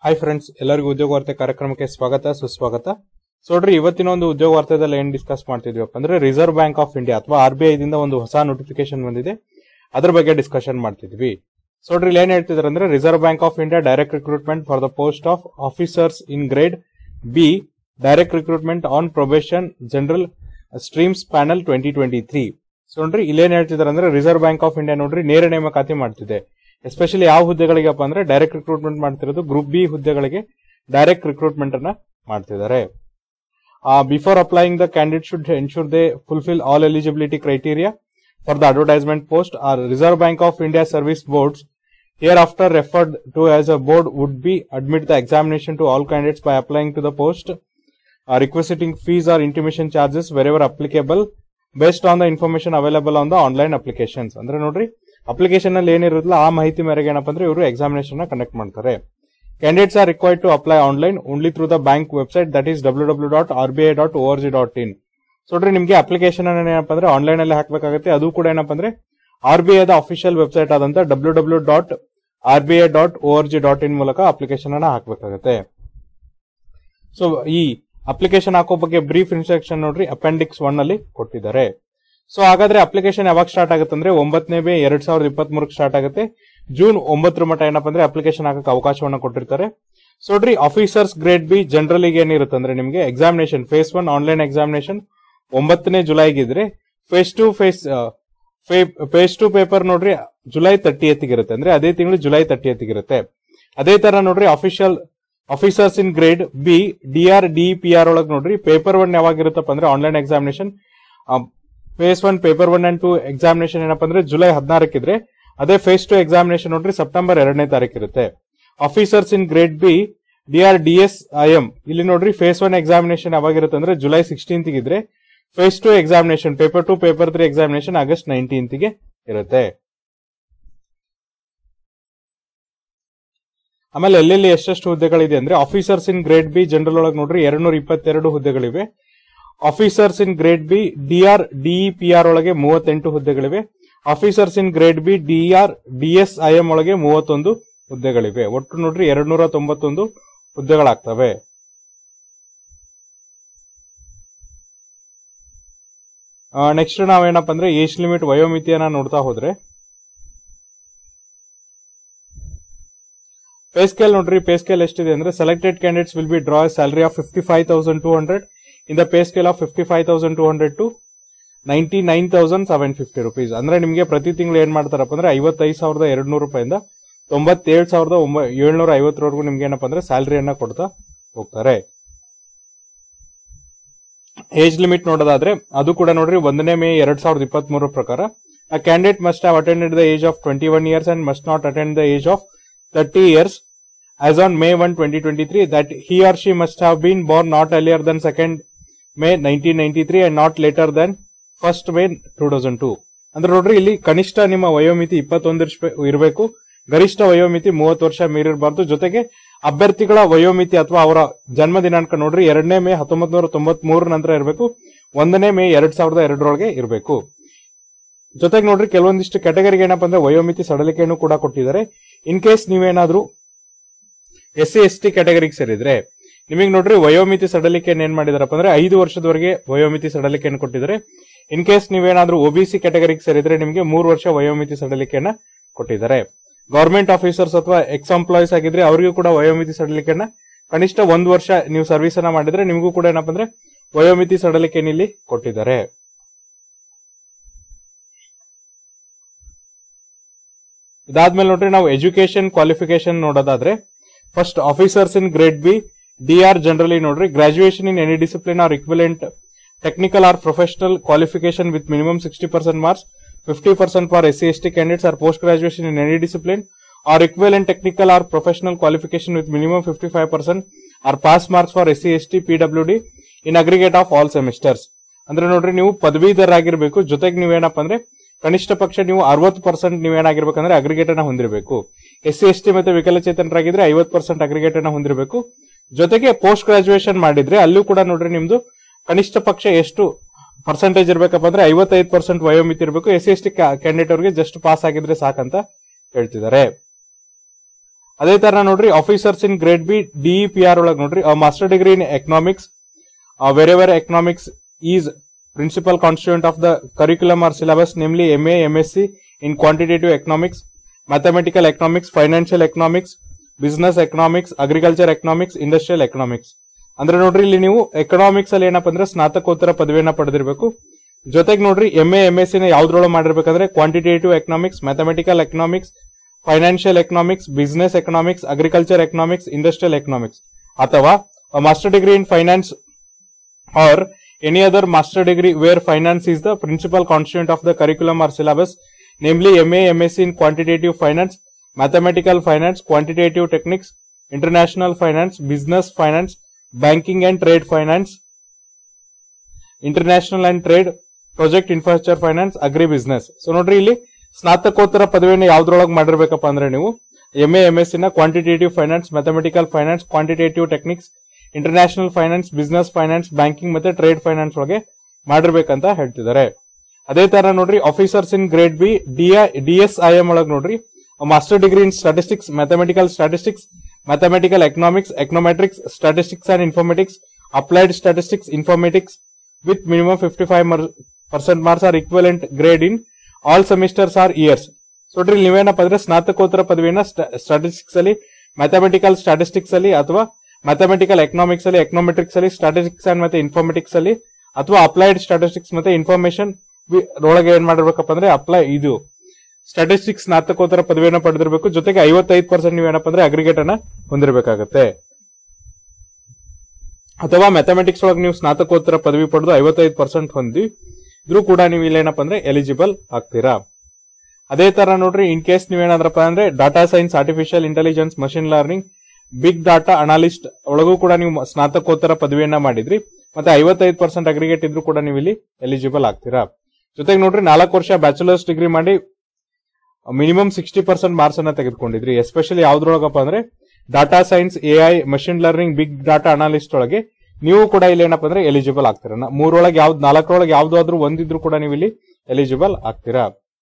Hi friends ಎಲ್ಲರಿಗೂ ಉದ್ಯೋಗ ವಾರ್ತೆ ಕಾರ್ಯಕ್ರಮಕ್ಕೆ ಸ್ವಾಗತ ಸುಸ್ವಾಗತ ಸೊ ನೋಡ್ರಿ ಇವತ್ತಿನ ಒಂದು ಉದ್ಯೋಗ ವಾರ್ತೆದಲ್ಲಿ ಏನ್ ಡಿಸ್ಕಸ್ ಮಾಡ್ತಿದ್ವಿಪ್ಪ ಅಂದ್ರೆ ರಿಸರ್ವ್ ಬ್ಯಾಂಕ್ ಆಫ್ ಇಂಡಿಯಾ ಅಥವಾ ಆರ್ ಬಿ ಐದಿಂದ ಒಂದು ಹೊಸ ನೋಟಿಫಿಕೇಶನ್ ಬಂದಿದೆ ಅದ್ರ ಬಗ್ಗೆ ಡಿಸ್ಕಷನ್ ಮಾಡ್ತಿದ್ವಿ ಸೊ ನೋಡ್ರಿ ಇಲ್ಲಿ ಏನ್ ಹೇಳ್ತಿದಾರೆ ಅಂದ್ರೆ reserve bank of India direct recruitment for the post of officers in grade B direct recruitment on probation general streams panel twenty twenty three so ನೋಡ್ರಿ ಇಲ್ಲೇನ್ ಹೇಳ್ತಿದಾರೆ ಅಂದ್ರೆ ರಿಸರ್ವ್ ಬ್ಯಾಂಕ್ ಆಫ್ ಇಂಡಿಯಾ ನೋಡ್ರಿ ನೇರ ನೇಮಕಾತಿ ಮಾಡ್ತಿದೆ ಎಸ್ಪೆಷಲಿ ಯಾವ ಹುದ್ದೆಗಳಿಗಪ್ಪ ಅಂದ್ರೆ ಡೈರೆಕ್ಟ್ ರಿಕ್ರೂಟ್ಮೆಂಟ್ ಮಾಡ್ತಿರೋದು ಗ್ರೂಪ್ ಬಿ ಹುದ್ದೆಗಳಿಗೆ ಡೈರೆಕ್ಟ್ ರಿಕ್ರೂಟ್ಮೆಂಟ್ ಅನ್ನ ಮಾಡ್ತಿದ್ದಾರೆ before applying the candidate should ensure they fulfil all eligibility criteria for the advertisement post or reserve bank of India service boards hereafter referred to as a board would be admit the examination to all candidates by applying to the post requesting fees or intimation charges wherever applicable based on the information available on the online applications ಅಂದ್ರೆ ನೋಡ್ರಿ application ಅಲ್ಲಿ ಏನಿರುತ್ತಲ್ಲ ಆ ಮಾಹಿತಿ ಮೇರೆಗೆ ಏನಪ್ಪ ಅಂದ್ರೆ ಇವರು examination conduct ಮಾಡ್ತಾರೆ candidates are required to apply online only through the bank website that is W W dot R B I dot O R G dot in so ನೋಡ್ರಿ ನಿಮಗೆ ಅಪ್ಲಿಕೇಶನ್ ಏನಪ್ಪ ಅಂದ್ರೆ ಆನ್ಲೈನ್ ಅಲ್ಲಿ ಹಾಕಬೇಕಾಗುತ್ತೆ ಅದು ಕೂಡ ಏನಪ್ಪ ಅಂದ್ರೆ ಆರ್ ಬಿ ಐದ ಅಫಿಷಿಯಲ್ ವೆಬ್ಸೈಟ್ ಆದಂತ W W dot R B I dot O R G dot in ಮೂಲಕ ಅಪ್ಲಿಕೇಶನ್ ಅನ್ನ ಹಾಕಬೇಕಾಗುತ್ತೆ ಸೊ ಈ ಅಪ್ಲಿಕೇಶನ್ ಹಾಕೋ ಬಗ್ಗೆ ಬ್ರೀಫ್ ಇನ್ಸ್ಟ್ರಕ್ಷನ್ ನೋಡ್ರಿ ಅಪೆಂಡಿಕ್ಸ್ ಒನ್ ಅಲ್ಲಿ ಕೊಟ್ಟಿದ್ದಾರೆ ಸೊ ಹಾಗಾದ್ರೆ ಅಪ್ಲಿಕೇಶನ್ ಯಾವಾಗ ಸ್ಟಾರ್ಟ್ ಆಗುತ್ತೆ ಅಂದ್ರೆ ಒಂಬತ್ತನೇ ಮೇ ಎರಡ್ ಸಾವಿರದ ಇಪ್ಪತ್ತ್ ಮೂರಕ್ಕೆ ಸ್ಟಾರ್ಟ್ ಆಗುತ್ತೆ ಜೂನ್ ಒಂಬತ್ತರ ಮಟ್ಟ ಏನಪ್ಪ ಅಂದ್ರೆ ಅಪ್ಲಿಕೇಶನ್ ಹಾಕಕ್ಕೆ ಅವಕಾಶವನ್ನ ಕೊಟ್ಟಿರ್ತಾರೆ ಸೊ ನೋಡ್ರಿ ಆಫೀಸರ್ಸ್ ಗ್ರೇಡ್ ಬಿ ಜನರಲ್ ಏನಿರುತ್ತೆ ಅಂದ್ರೆ ನಿಮಗೆ examination phase one online examination ಒಂಬತ್ತನೇ ಜುಲೈಗಿದ್ರೆ phase two phase phase two paper ನೋಡ್ರಿ ಜುಲೈ ತರ್ಟಿ ಇರುತ್ತೆ ಅಂದ್ರೆ ಅದೇ ತಿಂಗಳು ಜುಲೈ ತರ್ಟಿ ಇರುತ್ತೆ ಅದೇ ತರ ನೋಡ್ರಿ official officers in grade B D R D P R ಒಳಗೆ ನೋಡ್ರಿ ಪೇಪರ್ ಒನ್ ಯಾವಾಗಿರುತ್ತಪ್ಪ ಅಂದ್ರೆ online examination phase one paper one and two examination ಏನಪ್ಪ ಅಂದ್ರೆ ಜುಲೈ ಹದಿನಾರಕ್ಕಿದ್ರೆ ಅದೇ ಫೇಸ್ ಟು ಎಕ್ಸಾಮಿನೇಷನ್ ನೋಡ್ರಿ ಸೆಪ್ಟೆಂಬರ್ ಎರಡನೇ ತಾರೀಕು ಇರುತ್ತೆ officers in grade B D R D S I M ಇಲ್ಲಿ ನೋಡ್ರಿ ಫೇಸ್ ಒನ್ ಎಕ್ಸಾಮಿನೇಷನ್ ಯಾವಾಗಿರುತ್ತೆ ಅಂದ್ರೆ ಜುಲೈ ಸಿಕ್ಸ್ಟೀನ್ತ್ ಇದ್ರೆ phase two examination paper two paper three examination August nineteenth ಗೆ ಇರುತ್ತೆ ಆಮೇಲೆ ಎಲ್ಲೆಲ್ಲಿ ಎಷ್ಟೆಷ್ಟು ಹುದ್ದೆಗಳಿದೆ ಅಂದ್ರೆ officers in grade B general ಒಳಗೆ ನೋಡ್ರಿ ಎರಡ್ನೂರ ಇಪ್ಪತ್ತೆರಡು ಹುದ್ದೆಗಳಿವೆ officers in grade B D R D E P R ಒಳಗೆ ಮೂವತ್ತೆಂಟು ಹುದ್ದೆಗಳಿವೆ officers in grade B D R D S I M ಒಳಗೆ ಮೂವತ್ತೊಂದು ಹುದ್ದೆಗಳಿವೆ ಒಟ್ಟು ನೋಡ್ರಿ ಎರಡ್ನೂರ ತೊಂಬತ್ತೊಂದು ಹುದ್ದೆಗಳಾಗ್ತವೆ ನೆಕ್ಸ್ಟ್ ನಾವೇನಪ್ಪ ಅಂದ್ರೆ ಏಜ್ ಲಿಮಿಟ್ ವಯೋಮಿತಿಯನ್ನ ನೋಡ್ತಾ ಹೋದ್ರೆ ಪೇ ಸ್ಕೇಲ್ ನೋಡ್ರಿ ಪೇ ಸ್ಕೇಲ್ ಎಷ್ಟಿದೆ ಅಂದ್ರೆ selected candidates will be draw salary of fifty five thousand two hundred in the pay scale of fifty five thousand two hundred to ninety nine thousand seven fifty rupees ಅಂದ್ರೆ ನಿಮಗೆ ಪ್ರತಿ ತಿಂಗಳು ಏನ್ ಮಾಡ್ತಾರಪ್ಪ ಅಂದ್ರೆ ಐವತ್ತೈದು ಸಾವಿರದ ಎರಡು ನೂರು ರೂಪಾಯಿಂದ ತೊಂಬತ್ತೇಳು ಸಾವಿರದ ಒಂಬ ಏಳ್ನೂರ ಐವತ್ತರವರೆಗೂ ನಿಮ್ಗೆ ಏನಪ್ಪ ಅಂದ್ರೆ ಸ್ಯಾಲರಿಯನ್ನ ಕೊಡ್ತಾ ಹೋಗ್ತಾರೆ ಏಜ್ ಲಿಮಿಟ್ ನೋಡೋದಾದ್ರೆ ಅದು ಕೂಡ ನೋಡ್ರಿ ಒಂದನೇ ಮೇ ಎರಡ್ ಸಾವಿರದ ಇಪ್ಪತ್ತ್ ಮೂರ ಪ್ರಕಾರ a candidate must have attended the age of twenty one years and must not attend the age of thirty years as on May one twenty twenty three that he or she must have been born not earlier than second May nineteen ninety three and not later than first May two thousand two ಅಂದ್ರೆ ನೋಡ್ರಿ ಇಲ್ಲಿ ಕನಿಷ್ಠ ನಿಮ್ಮ ವಯೋಮಿತಿ ಇಪ್ಪತ್ತೊಂದು ಇರಬೇಕು ಗರಿಷ್ಠ ವಯೋಮಿತಿ ಮೂವತ್ತು ವರ್ಷ ಮೀರಿರಬಾರ್ದು ಜೊತೆಗೆ ಅಭ್ಯರ್ಥಿಗಳ ವಯೋಮಿತಿ ಅಥವಾ ಅವರ ಜನ್ಮ ದಿನಾಂಕ ನೋಡ್ರಿ ಎರಡನೇ ಮೇ ಹತ್ತೊಂಬತ್ ನೂರ ತೊಂಬತ್ ಮೂರ ನಂತರ ಇರಬೇಕು ಒಂದನೇ ಮೇ ಎರಡ್ ಸಾವಿರದ ಎರಡರೊಳಗೆ ಇರಬೇಕು ಜೊತೆಗೆ ನೋಡ್ರಿ ಕೆಲವೊಂದಿಷ್ಟು ಕೆಟಗರಿಗೆ ಏನಪ್ಪ ಅಂದ್ರೆ ವಯೋಮಿತಿ ಸಡಲಿಕೆಯನ್ನು ಕೂಡ ಕೊಟ್ಟಿದ್ದಾರೆ ಇನ್ ಕೇಸ್ ನೀವೇನಾದ್ರೂ ಎಸ್ ಸಿ ಎಸ್ ಟಿ ಕ್ಯಾಟಗರಿಗೆ ಸೇರಿದ್ರೆ ನಿಮಗೆ ನೋಡ್ರಿ ವಯೋಮಿತಿ ಸಡಲಿಕೆಯನ್ನು ಏನ್ ಮಾಡಿದಾರಪ್ಪ ಅಂದ್ರೆ ಐದು ವರ್ಷದವರೆಗೆ ವಯೋಮಿತಿ ಸಡಲಿಕೆಯನ್ನು ಕೊಟ್ಟಿದ್ದಾರೆ ಇನ್ ಕೇಸ್ ನೀವೇನಾದ್ರೂ ಒಬಿಸಿ ಕ್ಯಾಟಗರಿಗೆ ಸೇರಿದ್ರೆ ನಿಮಗೆ ಮೂರು ವರ್ಷ ವಯೋಮಿತಿ ಸಡಲಿಕೆಯನ್ನ ಕೊಟ್ಟಿದ್ದಾರೆ ಗವರ್ಮೆಂಟ್ ಆಫೀಸರ್ಸ್ ಅಥವಾ ಎಕ್ಸ್ ಎಂಪ್ಲಾಯೀಸ್ ಆಗಿದ್ರೆ ಅವರಿಗೂ ಕೂಡ ವಯೋಮಿತಿ ಸಡಲಿಕೆಯನ್ನ ಕನಿಷ್ಠ ಒಂದು ವರ್ಷ ನೀವು ಸರ್ವಿಸ್ ಅನ್ನ ಮಾಡಿದ್ರೆ ನಿಮಗೂ ಕೂಡ ಏನಪ್ಪ ಅಂದ್ರೆ ವಯೋಮಿತಿ ಸಡಲಿಕೆಯನ್ನು ಇಲ್ಲಿ ಕೊಟ್ಟಿದ್ದಾರೆ ಇದಾದ್ಮೇಲೆ ನೋಡ್ರಿ ನಾವು ಎಜುಕೇಶನ್ ಕ್ವಾಲಿಫಿಕೇಶನ್ ನೋಡೋದಾದ್ರೆ first officers in grade B D R generally ನೋಡ್ರಿ graduation in any discipline or equivalent technical or professional qualification with minimum sixty percent marks fifty percent for S C S T candidates or post graduation in any discipline or equivalent technical or professional qualification with minimum fifty five percent or pass marks for S C S T P W D in aggregate of all semesters ಅಂದ್ರೆ ನೋಡ್ರಿ ನೀವು ಪದವೀಧರಾಗಿರ್ಬೇಕು ಜೊತೆಗೆ ನೀವೇನಪ್ಪ ಅಂದ್ರೆ ಕನಿಷ್ಠ ಪಕ್ಷ ನೀವು ಅರವತ್ತು percent ನೀವೇನಾಗಿರ್ಬೇಕಂದ್ರೆ aggregate ಅನ್ನ ಹೊಂದಿರಬೇಕು ಎಸ್ ಸಿ ಎಸ್ ಟಿ ಮತ್ತೆ ವಿಕಲಚೇತನರಾಗಿದ್ರೆ ಐವತ್ತು ಪರ್ಸೆಂಟ್ ಅಗ್ರಿಗೇಟ್ ಅನ್ನ ಹೊಂದಿರಬೇಕು ಜೊತೆಗೆ ಪೋಸ್ಟ್ ಗ್ರಾಜುಯೇಷನ್ ಮಾಡಿದ್ರೆ ಅಲ್ಲೂ ಕೂಡ ನೋಡ್ರಿ ನಿಮ್ದು ಕನಿಷ್ಠ ಪಕ್ಷ ಎಷ್ಟು ಪರ್ಸೆಂಟೇಜ್ ಇರ್ಬೇಕಪ್ಪ ಅಂದ್ರೆ ಐವತ್ತೈದು ಪರ್ಸೆಂಟ್ ವಯೋಮಿತಿ ಇರಬೇಕು S C S T candidate ಅವರಿಗೆ ಜಸ್ಟ್ ಪಾಸ್ ಆಗಿದ್ರೆ ಸಾಕಂತ ಹೇಳ್ತಿದ್ದಾರೆ ಅದೇ ತರ ನೋಡ್ರಿ officers in grade B D P R ಒಳಗೆ ನೋಡ್ರಿ master degree in economics wherever economics is principal constituent of the curriculum or syllabus namely M A M S C in quantitative economics mathematical economics financial economics business economics agriculture economics industrial economics ಅಂದ್ರೆ ನೋಡ್ರಿ ಇಲ್ಲಿ ನೀವು economics ಅಲ್ಲಿ ಏನಪ್ಪಾ ಅಂದ್ರೆ ಸ್ನಾತಕೋತ್ತರ ಪದವಿಯನ್ನ ಪಡೆದಿರಬೇಕು ಜೊತೆಗೆ ನೋಡ್ರಿ M A M S C ನ ಯಾವ್ದ್ರೊಳಗೆ ಮಾಡಿರ್ಬೇಕಂದ್ರೆ quantitative economics mathematical economics financial economics business economics agriculture economics industrial economics ಅಥವಾ master degree in finance or any other master degree where finance is the principal constituent of the curriculum or syllabus, namely MA, MSc in quantitative finance, mathematical finance, quantitative techniques, international finance, business finance, banking and trade finance, international and trade project infrastructure finance agri business so ನೋಡ್ರಿ ಇಲ್ಲಿ ಸ್ನಾತಕೋತ್ತರ ಪದವಿಯನ್ನು ಯಾವ್ದ್ರೊಳಗೆ ಮಾಡಿರ್ಬೇಕಪ್ಪ ಅಂದ್ರೆ ನೀವು M A M S ನ quantitative finance mathematical finance quantitative techniques international finance business finance banking ಮತ್ತೆ ಟ್ರೇಡ್ ಫೈನಾನ್ಸ್ ಒಳಗೆ ಮಾಡಿರ್ಬೇಕಂತ ಹೇಳ್ತಿದ್ದಾರೆ ಅದೇ ತರ ನೋಡ್ರಿ officers in grade B D D S I M ಒಳಗೆ ನೋಡ್ರಿ master degree in statistics mathematical statistics mathematical economics econometrics statistics and informatics applied statistics informatics with minimum 55 mar- percent marks are equivalent grade in all semesters or years. So ನೋಡ್ರಿ ನೀವೇನಪ್ಪ ಅಂದ್ರೆ ಸ್ನಾತಕೋತ್ತರ ಪದವಿಯನ್ನ statistics ಅಲ್ಲಿ mathematical statistics ಅಲ್ಲಿ ಅಥವಾ mathematical economics ಅಲ್ಲಿ econometrics ಅಲ್ಲಿ ಸ್ಟಾಟಿಸ್ಟಿಕ್ಸ್ ಅಂಡ್ ಮತ್ತೆ ಇನ್ಫಾರ್ಮೆಟಿಕ್ಸ್ ಅಲ್ಲಿ ಅಥವಾ ಅಪ್ಲೈಡ್ ಸ್ಟಾಟಿಸ್ಟಿಕ್ಸ್ ಮತ್ತೆ ಇನ್ಫಾರ್ಮೇಶನ್ ಒಳಗೆ ಏನ್ ಮಾಡಿರ್ಬೇಕಪ್ಪ ಅಂದ್ರೆ ಅಪ್ಲೈ ಇದು ಸ್ಟಾಟಿಸ್ಟಿಕ್ಸ್ ಸ್ನಾತಕೋತ್ತರ ಪದವಿಯನ್ನ ಪಡೆದಿರಬೇಕು ಜೊತೆಗೆ ಐವತ್ತೈದು ಪರ್ಸೆಂಟ್ ನೀವೇನಪ್ಪ ಅಂದ್ರೆ ಅಗ್ರಿಗೇಟ್ ಅನ್ನ ಹೊಂದಿರಬೇಕಾಗತ್ತೆ ಅಥವಾ ಮ್ಯಾಥಮೆಟಿಕ್ಸ್ ಒಳಗೆ ನೀವು ಸ್ನಾತಕೋತ್ತರ ಪದವಿ ಪಡೆದು ಐವತ್ತೈದು ಪರ್ಸೆಂಟ್ ಹೊಂದಿ ಇದ್ರೂ ಕೂಡ ನೀವು ಇಲ್ಲೇನಪ್ಪ ಅಂದ್ರೆ ಎಲಿಜಿಬಲ್ ಆಗ್ತೀರಾ ಅದೇ ತರ ನೋಡ್ರಿ ಇನ್ ಕೇಸ್ ನೀವೇನಾದ್ರಪ್ಪ ಅಂದ್ರೆ data science artificial intelligence machine learning big data analyst ಒಳಗೂ ಕೂಡ ನೀವು ಸ್ನಾತಕೋತ್ತರ ಪದವಿಯನ್ನ ಮಾಡಿದ್ರಿ ಮತ್ತೆ ಐವತ್ತೈದು ಪರ್ಸೆಂಟ್ ಅಗ್ರಿಗೇಟ್ ಇದ್ರೂ ಕೂಡ ನೀವು ಇಲ್ಲಿ ಎಲಿಜಿಬಲ್ ಆಗ್ತೀರಾ ಜೊತೆಗೆ ನೋಡ್ರಿ ನಾಲ್ಕು ವರ್ಷ ಬ್ಯಾಚುಲರ್ಸ್ ಡಿಗ್ರಿ ಮಾಡಿ ಮಿನಿಮಮ್ ಸಿಕ್ಸ್ಟಿ ಪರ್ಸೆಂಟ್ ಮಾರ್ಕ್ಸ್ ಅನ್ನ ತೆಗೆದುಕೊಂಡಿದ್ರಿ ಎಸ್ಪೆಷಲಿ ಯಾವ್ದ್ರೊಳಗಪ್ಪ ಅಂದ್ರೆ data science A I machine learning big data analyst ಒಳಗೆ ನೀವು ಕೂಡ ಇಲ್ಲಿ ಏನಪ್ಪ ಅಂದ್ರೆ ಎಲಿಜಿಬಲ್ ಆಗ್ತೀರಾ ನ- ಮೂರೊಳಗೆ ಯಾವ್ದು ನಾಲ್ಕರೊಳಗೆ ಯಾವ್ದಾದ್ರು ಒಂದಿದ್ರು ಕೂಡ ನೀವು ಇಲ್ಲಿ ಎಲಿಜಿಬಲ್ ಆಗ್ತೀರಾ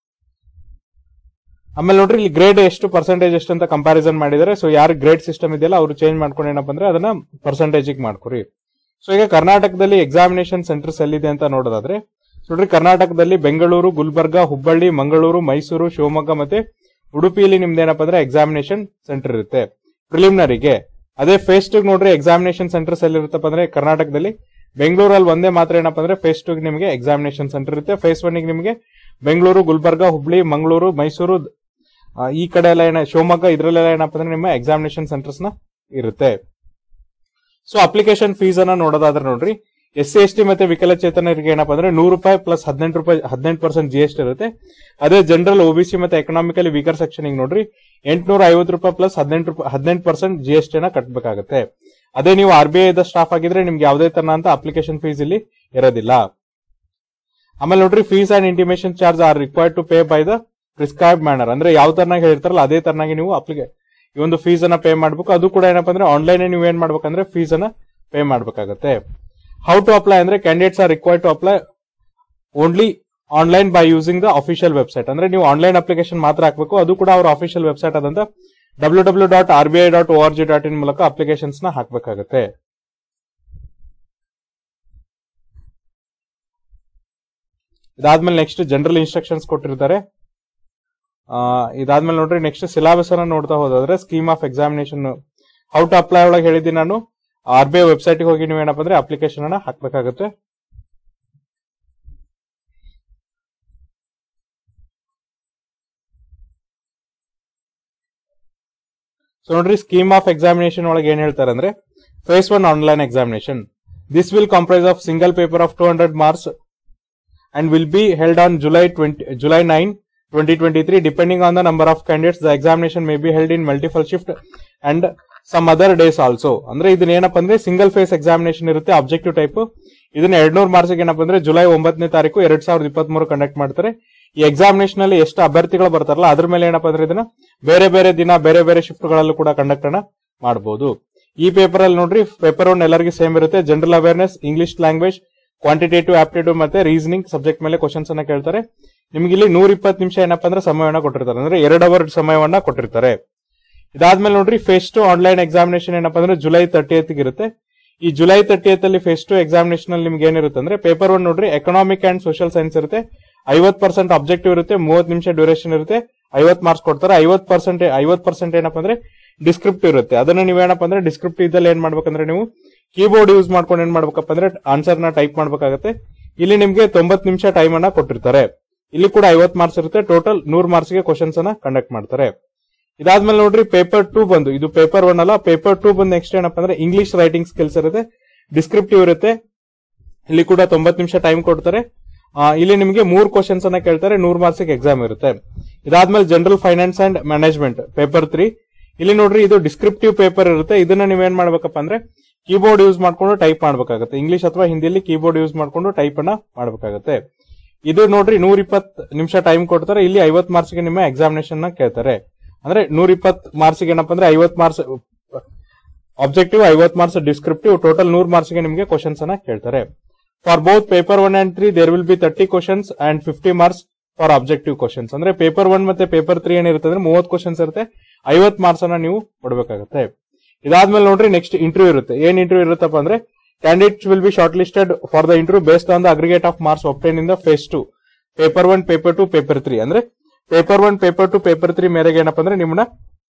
ಆಮೇಲೆ ನೋಡ್ರಿ ಇಲ್ಲಿ ಗ್ರೇಡ್ ಎಷ್ಟು ಪರ್ಸೆಂಟೇಜ್ ಎಷ್ಟು ಅಂತ ಕಂಪ್ಯಾರಿಸನ್ ಮಾಡಿದ್ದಾರೆ ಸೊ ಯಾರು ಗ್ರೇಡ್ ಸಿಸ್ಟಮ್ ಇದೆಯಲ್ಲ ಅವರು ಚೇಂಜ್ ಮಾಡ್ಕೊಂಡು ಏನಪ್ಪ ಅಂದ್ರೆ ಅದನ್ನ ಪರ್ಸೆಂಟೇಜ್ ಮಾಡ್ಕೊರಿ ಸೊ ಈಗ ಕರ್ನಾಟಕದಲ್ಲಿ ಎಕ್ಸಾಮಿನೇಷನ್ ಸೆಂಟರ್ಸ್ ಎಲ್ಲಿದೆ ಅಂತ ನೋಡೋದಾದ್ರೆ ನೋಡ್ರಿ ಕರ್ನಾಟಕದಲ್ಲಿ ಬೆಂಗಳೂರು ಗುಲ್ಬರ್ಗ ಹುಬ್ಬಳ್ಳಿ ಮಂಗಳೂರು ಮೈಸೂರು ಶಿವಮೊಗ್ಗ ಮತ್ತೆ ಉಡುಪಿಯಲ್ಲಿ ನಿಮ್ದು ಏನಪ್ಪ ಅಂದ್ರೆ ಎಕ್ಸಾಮಿನೇಷನ್ ಸೆಂಟರ್ ಇರುತ್ತೆ ಪ್ರಿಲಿಮಿನರಿಗೆ ಅದೇ ಫೇಸ್ ಟು ನೋಡ್ರಿ ಎಕ್ಸಾಮಿನೇಷನ್ ಸೆಂಟರ್ಸ್ ಎಲ್ಲಿರುತ್ತಪ್ಪ ಅಂದ್ರೆ ಕರ್ನಾಟಕದಲ್ಲಿ ಬೆಂಗಳೂರಲ್ಲಿ ಒಂದೇ ಮಾತ್ರ ಏನಪ್ಪ ಅಂದ್ರೆ ಫೇಸ್ ಟು ನಿಮಗೆ ಎಕ್ಸಾಮಿನೇಷನ್ ಸೆಂಟರ್ ಇರುತ್ತೆ ಫೇಸ್ ಒನ್ ನಿಮಗೆ ಬೆಂಗಳೂರು ಗುಲ್ಬರ್ಗ ಹುಬ್ಳಿ ಮಂಗಳೂರು ಮೈಸೂರು ಆ, ಈ ಕಡೆ ಎಲ್ಲ ಏನ ಶಿವಮೊಗ್ಗ ಇದ್ರಲ್ಲೆಲ್ಲ ಏನಪ್ಪ ಅಂದ್ರೆ ನಿಮ್ಮ ಎಕ್ಸಾಮಿನೇಷನ್ ಸೆಂಟರ್ಸ್ ನ ಇರುತ್ತೆ ಸೊ ಅಪ್ಲಿಕೇಶನ್ ಫೀಸ್ ಅನ್ನ ನೋಡೋದಾದ್ರೆ ನೋಡ್ರಿ ಎಸ್ ಸಿ ಎಸ್ ಟಿ ಮತ್ತೆ ವಿಕಲಚೇತನರಿಗೆ ಏನಪ್ಪ ಅಂದ್ರೆ ನೂರು ರೂಪಾಯಿ ಪ್ಲಸ್ ಹದಿನೆಂಟು ರೂಪಾಯಿ ಹದಿನೆಂಟು ಪರ್ಸೆಂಟ್ ಜಿ ಎಸ್ ಟಿ ಇರುತ್ತೆ ಅದೇ ಜನರಲ್ ಒಬಿಸಿ ಮತ್ತೆ ಎಕನಾಮಿಕಲಿ ವೀಕರ್ ಸೆಕ್ಷನ್ ನೋಡ್ರಿ ಎಂಟ್ನೂರ ಐವತ್ತು ರೂಪಾಯಿ ಪ್ಲಸ್ ಹದಿನೆಂಟು ರೂಪಾಯಿ ಹದಿನೆಂಟು ಪರ್ಸೆಂಟ್ ಜಿ ಎಸ್ ಟಿನ ಕಟ್ಟಬೇಕಾಗುತ್ತೆ ಅದೇ ನೀವು ಆರ್ ಬಿ ಐ ಸ್ಟಾಫ್ ಆಗಿದ್ರೆ ನಿಮ್ಗೆ ಯಾವುದೇ ತರ ಅಂತ ಅಪ್ಲಿಕೇಶನ್ ಫೀಸ್ ಇಲ್ಲಿ ಇರೋದಿಲ್ಲ ಆಮೇಲೆ ನೋಡ್ರಿ fees and intimation charge are required to pay by the prescribe manner ಅಂದ್ರೆ ಯಾವ ತರನಾಗಿ ಹೇಳ್ತಾರಲ್ಲ ಅದೇ ತರನಾಗಿ ನೀವು ಅಪ್ಲಿಕೆ ಈ ಒಂದು ಫೀಸ್ ಅನ್ನ ಪೇ ಮಾಡ್ಬೇಕು ಅದು ಕೂಡ ಏನಪ್ಪಾ ಅಂದ್ರೆ ಆನ್ಲೈನ್ ನೀವು ಏನ್ ಮಾಡ್ಬೇಕಂದ್ರೆ ಫೀಸ್ ಅನ್ನ ಪೇ ಮಾಡ್ಬೇಕಾಗತ್ತೆ ಹೌ ಟು ಅಪ್ಲೈ ಅಂದ್ರೆ candidates are required to apply only online by using the official website ಅಂದ್ರೆ ನೀವು ಆನ್ಲೈನ್ ಅಪ್ಲಿಕೇಶನ್ ಮಾತ್ರ ಹಾಕಬೇಕು ಅದು ಕೂಡ ಅವ್ರ ಅಫಿಷಿಯಲ್ ವೆಬ್ಸೈಟ್ ಆದಂತ W W dot R B I dot O R G dot in ಮೂಲಕ ಅಪ್ಲಿಕೇಶನ್ಸ್ ನ ಹಾಕಬೇಕಾಗುತ್ತೆ ಇದಾದ್ಮೇಲೆ ನೆಕ್ಸ್ಟ್ ಜನರಲ್ ಇನ್ಸ್ಟ್ರಕ್ಷನ್ಸ್ ಕೊಟ್ಟಿರ್ತಾರೆ ಆ, ಇದಾದ್ಮೇಲೆ ನೋಡ್ರಿ ನೆಕ್ಸ್ಟ್ ಸಿಲಾಬಸ್ ಅನ್ನ ನೋಡ್ತಾ ಹೋದಾದ್ರೆ scheme of examination how to apply ಒಳಗೆ ಹೇಳಿದ್ದೀನಿ ನಾನು ಆರ್ ಬಿ ಐ ವೆಬ್ಸೈಟ್ ಹೋಗಿ ನೀವು ಏನಪ್ಪ ಅಂದ್ರೆ ಅಪ್ಲಿಕೇಶನ್ ಅನ್ನ ಹಾಕ್ಬೇಕಾಗುತ್ತೆ ಸೊ ನೋಡ್ರಿ ಸ್ಕೀಮ್ ಆಫ್ ಎಕ್ಸಾಮಿನೇಷನ್ ಒಳಗೆ ಏನ್ ಹೇಳ್ತಾರೆ ಅಂದ್ರೆ phase one online examination this will comprise of single paper of two hundred marks and will be held on July 20, July 9, 2023. Depending on the number of candidates, the examination may be held in multiple shift and some other days also. ಅಂದ್ರೆ ಇದನ್ನ ಏನಪ್ಪ ಅಂದ್ರೆ single phase examination ಇರುತ್ತೆ objective type ಇದನ್ನ ಎರಡ್ನೂರು marks ಏನಪ್ಪ ಅಂದ್ರೆ July ಒಂಬತ್ತನೇ ತಾರೀಕು ಎರಡ್ ಸಾವಿರದ ಇಪ್ಪತ್ತ್ ಮೂರು ಕಂಡಕ್ಟ್ ಮಾಡ್ತಾರೆ ಈ ಎಕ್ಸಾಮಿನೇಷನ್ ಅಲ್ಲಿ ಎಷ್ಟು ಅಭ್ಯರ್ಥಿಗಳು ಬರ್ತಾರಲ್ಲ ಅದ್ರ ಮೇಲೆ ಏನಪ್ಪ ಅಂದ್ರೆ ಇದನ್ನ ಬೇರೆ ಬೇರೆ ದಿನ ಬೇರೆ ಬೇರೆ ಶಿಫ್ಟ್ ಗಳಲ್ಲೂ ಕೂಡ ಕಂಡಕ್ಟ್ ಅನ್ನ ಮಾಡಬಹುದು ಈ ಪೇಪರ್ ಅಲ್ಲಿ ನೋಡ್ರಿ ಪೇಪರ್ ಒನ್ ಎಲ್ಲರಿಗೂ ಸೇಮ್ ಇರುತ್ತೆ general awareness English language quantitative aptitude ಮತ್ತೆ ರೀಸನಿಂಗ್ ಸಬ್ಜೆಕ್ಟ್ ಮೇಲೆ ಕ್ವಶನ್ಸ್ ಅನ್ನ ಕೇಳ್ತಾರೆ ನಿಮ್ಗೆ ಇಲ್ಲಿ ನೂರ ಇಪ್ಪತ್ತು ನಿಮಿಷ ಏನಪ್ಪಾ ಅಂದ್ರೆ ಸಮಯವನ್ನ ಕೊಟ್ಟಿರ್ತಾರೆ ಅಂದ್ರೆ ಎರಡು ಅವರ್ ಸಮಯವನ್ನ ಕೊಟ್ಟಿರ್ತಾರೆ ಇದಾದ್ಮೇಲೆ ನೋಡ್ರಿ ಫೇಸ್ ಟು ಆನ್ಲೈನ್ ಎಕ್ಸಾಮಿನೇಷನ್ ಏನಪ್ಪಾ ಅಂದ್ರೆ ಜುಲೈ ತರ್ಟಿಯತ್ ಇರುತ್ತೆ ಈ ಜುಲೈ ತರ್ಟಿಯತ್ ಅಲ್ಲಿ ಫೇಸ್ ಟು ಎಕ್ಸಾಮಿನೇಷನ್ ಅಲ್ಲಿ ನಿಮ್ಗೆ ಏನಿರುತ್ತೆ ಅಂದ್ರೆ ಪೇಪರ್ ಒನ್ ನೋಡ್ರಿ ಎಕನಾಮಿಕ್ ಅಂಡ್ ಸೋಷಿಯಲ್ ಸೈನ್ಸ್ ಇರುತ್ತೆ ಐವತ್ ಪರ್ಸೆಂಟ್ ಆಬ್ಜೆಕ್ಟಿವ್ ಇರುತ್ತೆ ಮೂವತ್ ನಿಮಿಷ ಡ್ಯೂರೇಷನ್ ಇರುತ್ತೆ ಐವತ್ ಮಾರ್ಕ್ಸ್ ಕೊಡ್ತಾರೆ ಐವತ್ ಪರ್ಸೆಂಟ್ ಐವತ್ ಪರ್ಸೆಂಟ್ ಏನಪ್ಪಾ ಅಂದ್ರೆ ಡಿಸ್ಕ್ರಿಪ್ಟಿವ್ ಇರುತ್ತೆ ಅದನ್ನ ನೀವೇನಪ್ಪ ಅಂದ್ರೆ ಡಿಸ್ಕ್ರಿಪ್ಟಿವ್ ಇದ್ದಲ್ಲಿ ಏನ್ ಮಾಡ್ಬೇಕಂದ್ರೆ ನೀವು ಕೀಬೋರ್ಡ್ ಯೂಸ್ ಮಾಡ್ಕೊಂಡು ಏನ್ ಮಾಡ್ಬೇಕಪ್ಪ ಅಂದ್ರೆ ಆನ್ಸರ್ ನ ಟೈಪ್ ಮಾಡ್ಬೇಕಾಗತ್ತೆ ಇಲ್ಲಿ ನಿಮ್ಗೆ ತೊಂಬತ್ ನಿಮಿಷ ಟೈಮ್ ಅನ್ನ ಕೊಟ್ಟಿರ್ತಾರೆ ಇಲ್ಲಿ ಕೂಡ ಐವತ್ ಮಾರ್ಕ್ಸ್ ಇರುತ್ತೆ ಟೋಟಲ್ ನೂರ್ ಮಾರ್ಕ್ಸ್ ಗೆ ಕ್ವಶನ್ಸ್ ಅನ್ನ ಕಂಡಕ್ಟ್ ಮಾಡ್ತಾರೆ ಇದಾದ್ಮೇಲೆ ನೋಡ್ರಿ ಪೇಪರ್ ಟೂ ಬಂದು ಇದು ಪೇಪರ್ ಒನ್ ಅಲ್ಲ ಪೇಪರ್ ಟೂ ಬಂದು ನೆಕ್ಸ್ಟ್ ಏನಪ್ಪಾ ಅಂದ್ರೆ ಇಂಗ್ಲಿಷ್ ರೈಟಿಂಗ್ ಸ್ಕಿಲ್ಸ್ ಇರುತ್ತೆ ಡಿಸ್ಕ್ರಿಪ್ಟಿವ್ ಇರುತ್ತೆ ಇಲ್ಲಿ ಕೂಡ ತೊಂಬತ್ ನಿಮಿಷ ಟೈಮ್ ಕೊಡ್ತಾರೆ ಆ, ಇಲ್ಲಿ ನಿಮಗೆ ಮೂರ್ ಕ್ವಶನ್ಸ್ ಅನ್ನ ಕೇಳ್ತಾರೆ ನೂರ್ ಮಾರ್ಕ್ಸ್ ಎಕ್ಸಾಮ್ ಇರುತ್ತೆ ಇದಾದ್ಮೇಲೆ general finance and management paper three ಇಲ್ಲಿ ನೋಡ್ರಿ ಇದು ಡಿಸ್ಕ್ರಿಪ್ಟಿವ್ ಪೇಪರ್ ಇರುತ್ತೆ ಇದನ್ನ ನೀವೇನ್ ಮಾಡ್ಬೇಕಪ್ಪ ಅಂದ್ರೆ ಕೀಬೋರ್ಡ್ ಯೂಸ್ ಮಾಡ್ಕೊಂಡು ಟೈಪ್ ಮಾಡ್ಬೇಕಾಗುತ್ತೆ ಇಂಗ್ಲಿಷ್ ಅಥವಾ ಹಿಂದಿಯಲ್ಲಿ ಕೀಬೋರ್ಡ್ ಯೂಸ್ ಮಾಡ್ಕೊಂಡು ಟೈಪ್ ಅನ್ನ ಮಾಡ್ಬೇಕಾಗುತ್ತೆ ಇದು ನೋಡ್ರಿ ನೂರ ಇಪ್ಪತ್ ನಿಮಿಷ ಟೈಮ್ ಕೊಡ್ತಾರೆ ಇಲ್ಲಿ ಐವತ್ ಮಾರ್ಕ್ಸ್ ಗೆ ನಿಮ್ಮ ಎಕ್ಸಾಮಿನೇಷನ್ ನ ಕೇಳ್ತಾರೆ ಅಂದ್ರೆ ನೂರ ಇಪ್ಪತ್ ಮಾರ್ಕ್ಸ್ ಏನಪ್ಪಾ ಅಂದ್ರೆ ಐವತ್ ಮಾರ್ಕ್ಸ್ ಆಬ್ಜೆಕ್ಟಿವ್ ಐವತ್ ಮಾರ್ಕ್ಸ್ ಡಿಸ್ಕ್ರಿಪ್ಟಿವ್ ಟೋಟಲ್ ನೂರ್ ಮಾರ್ಕ್ಸ್ ಗೆ ನಿಮಗೆ ಕ್ವಶನ್ಸ್ ಅನ್ನ ಕೇಳ್ತಾರೆ for both paper one and three there will be thirty questions and fifty marks for objective questions ಅಂದ್ರೆ ಪೇಪರ್ ಒನ್ ಮತ್ತೆ ಪೇಪರ್ ತ್ರೀ ಏನಿರುತ್ತೆ ಅಂದ್ರೆ ಮೂವತ್ ಕ್ವಶನ್ಸ್ ಇರುತ್ತೆ ಐವತ್ ಮಾರ್ಕ್ಸ್ ಅನ್ನ ನೀವು ಕೊಡಬೇಕಾಗುತ್ತೆ ಇದಾದ್ಮೇಲೆ ನೋಡ್ರಿ ನೆಕ್ಸ್ಟ್ ಇಂಟರ್ವ್ಯೂ ಇರುತ್ತೆ ಏನ್ ಇಂಟರ್ವ್ಯೂ ಇರುತ್ತಪ್ಪ ಅಂದ್ರೆ candidates will be short listed for the interview based on the aggregate of marks obtain in the phase two paper one paper two paper three ಅಂದ್ರೆ paper one paper two paper three ಮೇರೆಗೆ ಏನಪ್ಪ ಅಂದ್ರೆ ನಿಮ್ಮನ್ನ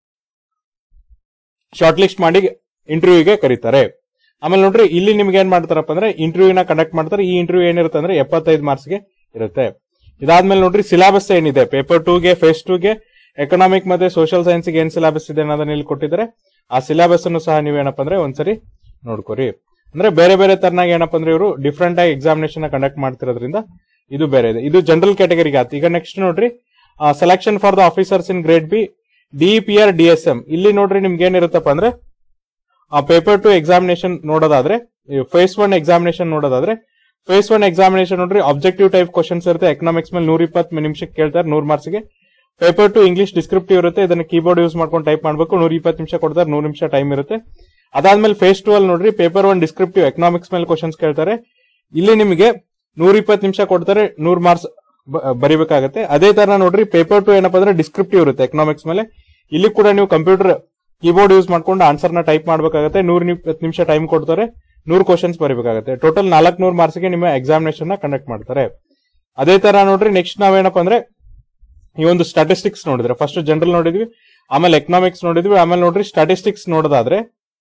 short list ಮಾಡಿ ಇಂಟರ್ವ್ಯೂಗೆ ಕರೀತಾರೆ ಆಮೇಲೆ ನೋಡ್ರಿ ಇಲ್ಲಿ ನಿಮ್ಗೆ ಏನ್ ಮಾಡ್ತಾರಪ್ಪ ಅಂದ್ರೆ ಇಂಟರ್ವ್ಯೂ ನ ಕಂಡಕ್ಟ್ ಮಾಡ್ತಾರೆ ಈ ಇಂಟರ್ವ್ಯೂ ಏನಿರುತ್ತೆ ಅಂದ್ರೆ ಎಪ್ಪತ್ತೈದು ಮಾರ್ಕ್ಸ್ ಗೆ ಇರುತ್ತೆ ಇದಾದ್ಮೇಲೆ ನೋಡ್ರಿ ಸಿಲೆಬಸ್ ಏನಿದೆ ಪೇಪರ್ ಟೂ ಗೆ ಫೇಸ್ ಟೂ ಗೆ ಎಕನಾಮಿಕ್ ಮತ್ತೆ ಸೋಷಿಯಲ್ ಸೈನ್ಸ್ ಗೆ ಏನ್ ಸಿಲೆಬಸ್ ಇದೆ ಅನ್ನೋದನ್ನ ಇಲ್ಲಿ ಕೊಟ್ಟಿದ್ದಾರೆ ಆ ಸಿಲೆಬಸ್ ಅನ್ನು ಸಹ ನೀವೇನಪ್ಪ ಅಂದ್ರೆ ಒಂದ್ಸರಿ ನೋಡ್ಕೊರಿ ಅಂದ್ರೆ ಬೇರೆ ಬೇರೆ ತರನಾಗ ಏನಪ್ಪ ಅಂದ್ರೆ ಇವರು ಡಿಫ್ರೆಂಟ್ ಆಗಿ ಎಕ್ಸಾಮಿನೇಷನ್ ಕಂಡಕ್ಟ್ ಮಾಡ್ತಿರೋದ್ರಿಂದ ಇದು ಬೇರೆ ಇದೆ ಇದು ಜನರಲ್ ಕ್ಯಾಟಗರಿಗೆ ಆಯ್ತು ಈಗ ನೆಕ್ಸ್ಟ್ ನೋಡ್ರಿ selection for the officers in grade B D R D S M ಇಲ್ಲಿ ನೋಡ್ರಿ ನಿಮ್ಗೆ ಏನಿರುತ್ತಪ್ಪ ಅಂದ್ರೆ ಆ ಪೇಪರ್ ಟು ಎಕ್ಸಾಮಿನೇಷನ್ ನೋಡೋದಾದ್ರೆ ಫೇಸ್ ಒನ್ ಎಕ್ಸಾಮಿನೇಷನ್ ನೋಡೋದಾದ್ರೆ ಫೇಸ್ ಒನ್ ಎಕ್ಸಾಮಿನೇಷನ್ ನೋಡ್ರಿ ಆಬ್ಜೆಕ್ಟಿವ್ ಟೈಪ್ ಕ್ವಶನ್ಸ್ ಇರುತ್ತೆ ಎಕನಾಮಿಕ್ಸ್ ಮೇಲೆ ನೂರ ಇಪ್ಪತ್ತು ನಿಮಿಷಕ್ಕೆ ಕೇಳ್ತಾರೆ ನೂರ್ ಮಾರ್ಕ್ಸ್ ಗೆ ಪೇಪರ್ ಟು ಇಂಗ್ಲಿಷ್ ಡಿಸ್ಕ್ರಿಪ್ಟಿವ್ ಇರುತ್ತೆ ಇದನ್ನ ಕೀಬೋರ್ಡ್ ಯೂಸ್ ಮಾಡ್ಕೊಂಡು ಟೈಪ್ ಮಾಡಬೇಕು ನೂರ ಇಪ್ಪತ್ತು ನಿಮಿಷ ಕೊಡ್ತಾರೆ ನೂರು ನಿಮಿಷ ಟೈಮ್ ಇರುತ್ತೆ ಅದಾದ್ಮೇಲೆ ಫೇಸ್ ಟು ಅಲ್ಲಿ ನೋಡ್ರಿ ಪೇಪರ್ ಒನ್ ಡಿಸ್ಕ್ರಿಪ್ಟಿವ್ ಎಕನಾಮಿಕ್ಸ್ ಮೇಲೆ ಕ್ವಶನ್ಸ್ ಕೇಳ್ತಾರೆ ಇಲ್ಲಿ ನಿಮಗೆ ನೂರ ಇಪ್ಪತ್ತು ನಿಮಿಷ ಕೊಡ್ತಾರೆ ನೂರ್ ಮಾರ್ಕ್ಸ್ ಬರಿಬೇಕಾಗತ್ತೆ ಅದೇ ತರ ನೋಡ್ರಿ ಪೇಪರ್ ಟು ಏನಪ್ಪಾ ಅಂದ್ರೆ ಡಿಸ್ಕ್ರಿಪ್ಟಿವ್ ಇರುತ್ತೆ ಎಕನಾಮಿಕ್ಸ್ ಮೇಲೆ ಇಲ್ಲಿ ಕೂಡ ನೀವು ಕಂಪ್ಯೂಟರ್ ಕೀಬೋರ್ಡ್ ಯೂಸ್ ಮಾಡ್ಕೊಂಡು ಆನ್ಸರ್ ನ ಟೈಪ್ ಮಾಡಬೇಕಾಗುತ್ತೆ ನೂರ ಇಪ್ಪತ್ತು ನಿಮಿಷ ಟೈಮ್ ಕೊಡ್ತಾರೆ ನೂರು ಕ್ವಶನ್ಸ್ ಬರೀಬೇಕಾಗುತ್ತೆ ಟೋಟಲ್ ನಾಲ್ಕನೂರು ಮಾರ್ಕ್ಸ್ ಗೆ ನಿಮ್ಮ ಎಕ್ಸಾಮಿನೇಷನ್ ನ ಕಂಡಕ್ಟ್ ಮಾಡ್ತಾರೆ ಅದೇ ತರ ನೋಡ್ರಿ ನೆಕ್ಸ್ಟ್ ನಾವೇನಪ್ಪ ಅಂದ್ರೆ ಈ ಒಂದು ಸ್ಟಾಟಿಸ್ಟಿಕ್ಸ್ ನೋಡಿದ್ರೆ ಫಸ್ಟ್ ಜನರಲ್ ನೋಡಿದ್ವಿ ಆಮೇಲೆ ಎಕನಾಮಿಕ್ಸ್ ನೋಡಿದ್ವಿ ಆಮೇಲೆ ನೋಡ್ರಿ ಸ್ಟಾಟಿಸ್ಟಿಕ್ಸ್ ನೋಡೋದಾದ್ರೆ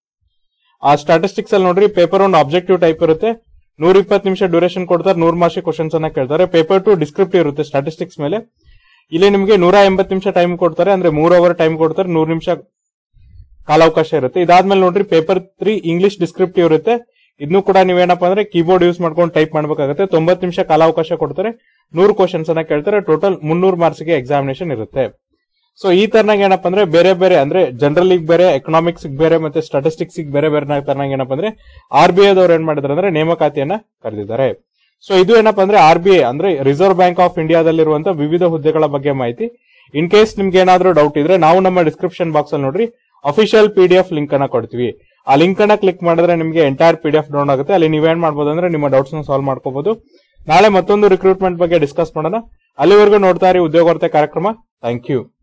ಆ ಸ್ಟಾಟಿಸ್ಟಿಕ್ಸ್ ಅಲ್ಲಿ ನೋಡ್ರಿ ಪೇಪರ್ ಒಂದು ಆಬ್ಜೆಕ್ಟಿವ್ ಟೈಪ್ ಇರುತ್ತೆ ನೂರ ಇಪ್ಪತ್ತು ನಿಮಿಷ ಡ್ಯೂರೇಷನ್ ಕೊಡ್ತಾರೆ ನೂರ್ ಮಾರ್ಕ್ಸ್ ಕ್ವಶನ್ಸ್ ಅನ್ನ ಕೇಳ್ತಾರೆ ಪೇಪರ್ ಟು ಡಿಸ್ಕ್ರಿಪ್ಟಿವ್ ಇರುತ್ತೆ ಸ್ಟಾಟಿಸ್ಟಿಕ್ಸ್ ಮೇಲೆ ಇಲ್ಲಿ ನಿಮಗೆ ನೂರ ಎಂಬತ್ತು ನಿಮಿಷ ಟೈಮ್ ಕೊಡ್ತಾರೆ ಅಂದ್ರೆ ಮೂರ್ ಅವರ್ ಟೈಮ್ ಕೊಡ್ತಾರೆ ನೂರ್ ನಿಮಿಷ ಕಾಲಾವಕಾಶ ಇರುತ್ತೆ ಇದಾದ್ಮೇಲೆ ನೋಡ್ರಿ ಪೇಪರ್ ತ್ರೀ ಇಂಗ್ಲಿಷ್ ಡಿಸ್ಕ್ರಿಪ್ಟಿವ್ ಇರುತ್ತೆ ಇದನ್ನು ಕೂಡ ನೀವೇನಪ್ಪ ಅಂದ್ರೆ ಕೀಬೋರ್ಡ್ ಯೂಸ್ ಮಾಡ್ಕೊಂಡು ಟೈಪ್ ಮಾಡ್ಬೇಕಾಗುತ್ತೆ ತೊಂಬತ್ತು ನಿಮಿಷ ಕಾಲಾವಕಾಶ ಕೊಡ್ತಾರೆ ನೂರು ಕ್ವಶನ್ಸ್ ಅನ್ನ ಕೇಳ್ತಾರೆ ಟೋಟಲ್ ಮುನ್ನೂರು ಮಾರ್ಕ್ಸ್ ಗೆ ಎಕ್ಸಾಮಿನೇಷನ್ ಇರುತ್ತೆ ಸೊ ಈ ತರನಾಗ ಏನಪ್ಪ ಅಂದ್ರೆ ಬೇರೆ ಬೇರೆ ಅಂದ್ರೆ ಜನರಲ್ ಬೇರೆ ಎಕನಾಮಿಕ್ಸ್ ಬೇರೆ ಮತ್ತೆ ಸ್ಟಾಟಿಸ್ಟಿಕ್ಸ್ ಬೇರೆ ಬೇರೆ ತರನಾಗ ಏನಪ್ಪ ಅಂದ್ರೆ ಆರ್ ಬಿ ಐದವ್ರು ಏನ್ ಮಾಡಿದಾರೆ ಅಂದ್ರೆ ನೇಮಕಾತಿಯನ್ನ ಕರೆದಿದ್ದಾರೆ ಸೊ ಇದು ಏನಪ್ಪ ಅಂದ್ರೆ ಆರ್ ಬಿ ಐ ಅಂದ್ರೆ ರಿಸರ್ವ್ ಬ್ಯಾಂಕ್ ಆಫ್ ಇಂಡಿಯಾದಲ್ಲಿರುವಂತಹ ವಿವಿಧ ಹುದ್ದೆಗಳ ಬಗ್ಗೆ ಮಾಹಿತಿ ಇನ್ ಕೇಸ್ ನಿಮ್ಗೆ ಏನಾದ್ರೂ ಡೌಟ್ ಇದ್ರೆ ನಾವು ನಮ್ಮ ಡಿಸ್ಕ್ರಿಪ್ಷನ್ ಬಾಕ್ಸ್ ಅಲ್ಲಿ ನೋಡ್ರಿ official P D F link ಅನ್ನ ಕೊಡ್ತೀವಿ ಆ ಲಿಂಕ್ ಅನ್ನ ಕ್ಲಿಕ್ ಮಾಡಿದ್ರೆ ನಿಮಗೆ entire P D F down ಆಗುತ್ತೆ ಅಲ್ಲಿ ನೀವೇನ್ ಮಾಡ್ಬೋದು ಅಂದ್ರೆ ನಿಮ್ಮ ಡೌಟ್ಸ್ ನ ಸಾಲ್ವ್ ಮಾಡ್ಕೋಬಹುದು ನಾಳೆ ಮತ್ತೊಂದು ರಿಕ್ರೂಟ್ಮೆಂಟ್ ಬಗ್ಗೆ ಡಿಸ್ಕಸ್ ಮಾಡೋಣ ಅಲ್ಲಿವರೆಗೂ ನೋಡ್ತಾ ಇರಿ ಉದ್ಯೋಗಾರ್ತೆ ಕಾರ್ಯಕ್ರಮ ಥ್ಯಾಂಕ್ ಯು